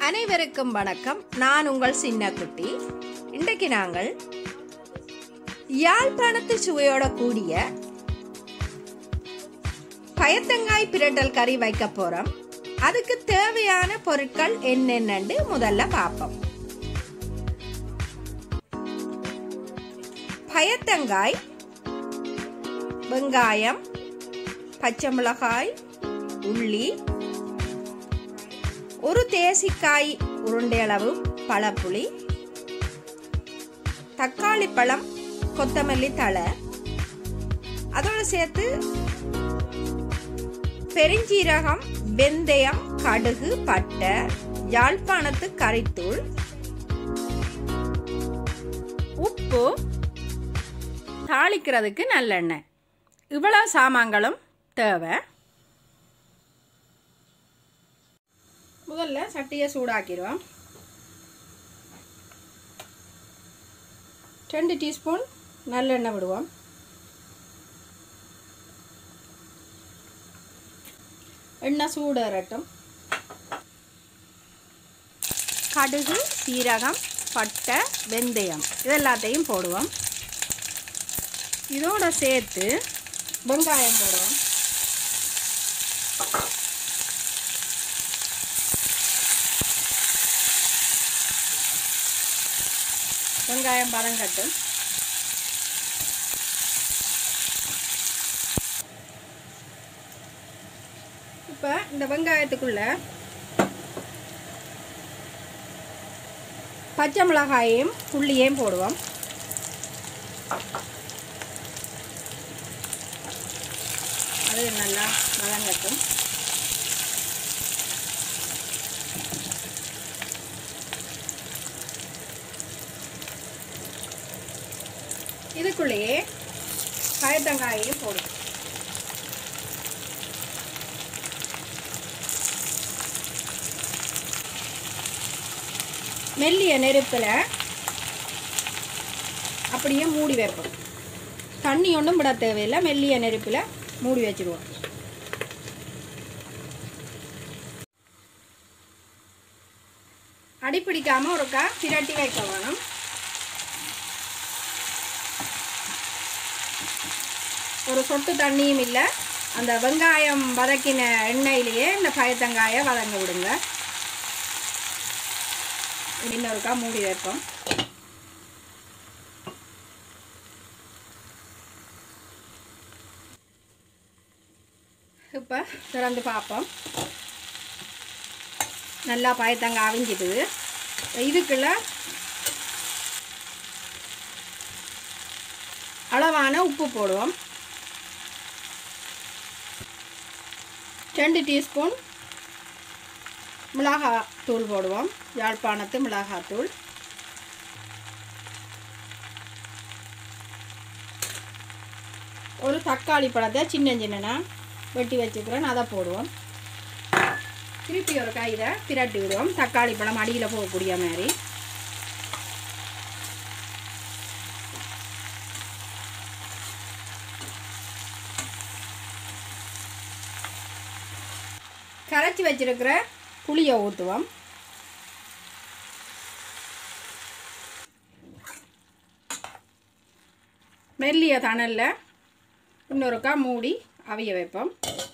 அனைவருக்கும் வணக்கம் நான் உங்கள் சின்ன குட்டி இன்றைக்கு நாங்கள் யாழ்ப்பாணத்து சுவையோட கூடிய பயத்தங்காய் பிரட்டல் கறி வைக்க போறோம் அதுக்கு தேவையான பொருட்கள் என்னென்னு முதல்ல பார்ப்போம் பயத்தங்காய் வெங்காயம் பச்சை மிளகாய் உள்ளி ஒரு தேசிக்காய் உருண்டையளவு பழப்புளி தக்காளி பழம் கொத்தமல்லி தழை அதோட சேர்த்து பெருஞ்சீரகம் வெந்தயம் கடுகு பட்டை யாழ்ப்பாணத்து கறித்தூள் உப்பு தாளிக்கிறதுக்கு நல்லெண்ணெய் இவ்வளோ சாமான்களும் தேவை முதல்ல சட்டியை சூடாக்கிடுவோம் ரெண்டு டீஸ்பூன் நல்லெண்ணெய் விடுவோம் எண்ணெய் சூடறட்டும் கடுகு சீரகம் பட்டை வெந்தயம் இதெல்லாத்தையும் போடுவோம் இதோட சேர்த்து வெங்காயம் போடுவோம் வெங்காயம் பதங்கட்டும் இப்போ இந்த வெங்காயத்துக்குள்ள பச்சை மிளகாயையும் புள்ளியையும் போடுவோம் அது நல்லா வதங்கட்டும் இதுக்குள்ளேயே பயத்தங்காயையும் போடும் மெல்லிய நெருப்பில் அப்படியே மூடி வைப்போம் தண்ணி ஒன்றும் விட தேவையில்லை மெல்லிய நெருப்பில் மூடி வச்சுருவோம் அடிப்பிடிக்காமல் ஒருக்கா பிரட்டி வைக்க வேணும் ஒரு சொட்டு தண்ணியும் இல்லை அந்த வெங்காயம் வதக்கின எண்ணெயிலேயே இந்த பயத்தங்காயை வதங்க விடுங்க இன்னொருக்கா மூடி வைப்போம் இப்போ திறந்து பார்ப்போம் நல்லா பயத்தங்காய் அவிஞ்சிட்டுது இதுக்குள்ள அளவான உப்பு போடுவோம் ரெண்டு டீஸ்பூன் மிளகாய் தூள் போடுவோம் யாழ்ப்பாணத்து மிளகாய் தூள் ஒரு தக்காளி பழத்தை சின்ன சின்னனா வெட்டி வச்சுக்கிறேன் அதை போடுவோம் திருப்பி ஒரு காயில பிரட்டி விடுவோம் தக்காளி பழம் அடியில் போகக்கூடிய மாதிரி கரைச்சி வச்சிருக்கிற புளியை ஊற்றுவோம் மெல்லிய தணலில் இன்னொருக்கா மூடி அவிய வைப்போம்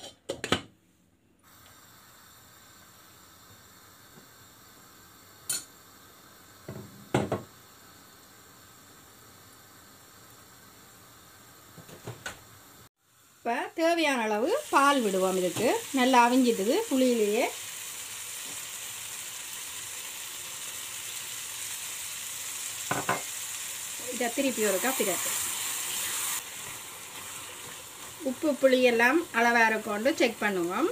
இப்போ தேவையான அளவு பால் விடுவோம் இதுக்கு நல்லா அவிஞ்சிட்டுது புளியிலேயே இதை திருப்பி ஒருக்கா பிறகு உப்பு புளி எல்லாம் அளவாக இருக்கொண்டு செக் பண்ணுவோம்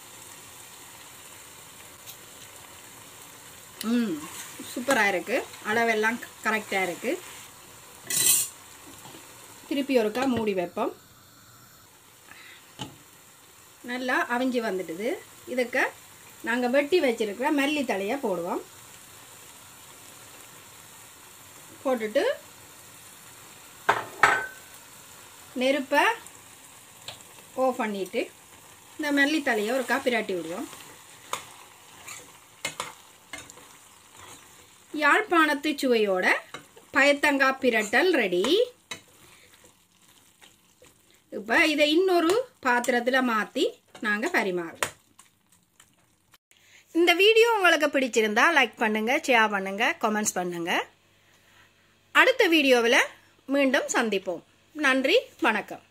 ம் சூப்பராக இருக்குது அளவெல்லாம் கரெக்டாக இருக்குது திருப்பி ஒருக்கா மூடி வைப்போம் நல்லா அவிஞ்சு வந்துட்டுது இதுக்கு நாங்கள் வெட்டி வச்சுருக்கிற மல்லி தலையை போடுவோம் போட்டுட்டு நெருப்பை ஆஃப் பண்ணிவிட்டு இந்த மல்லி தலையை ஒரு காப்பி ராட்டி விடுவோம் யாழ்ப்பாணத்து சுவையோட பயத்தங்காய் பிரட்டல் ரெடி இப்போ இதை இன்னொரு பாத்திரத்தில் மாற்றி நாங்கள் பரிமாறுவோம் இந்த வீடியோ உங்களுக்கு பிடிச்சிருந்தா லைக் பண்ணுங்க ஷேர் பண்ணுங்க கமெண்ட்ஸ் பண்ணுங்க அடுத்த வீடியோவில் மீண்டும் சந்திப்போம் நன்றி வணக்கம்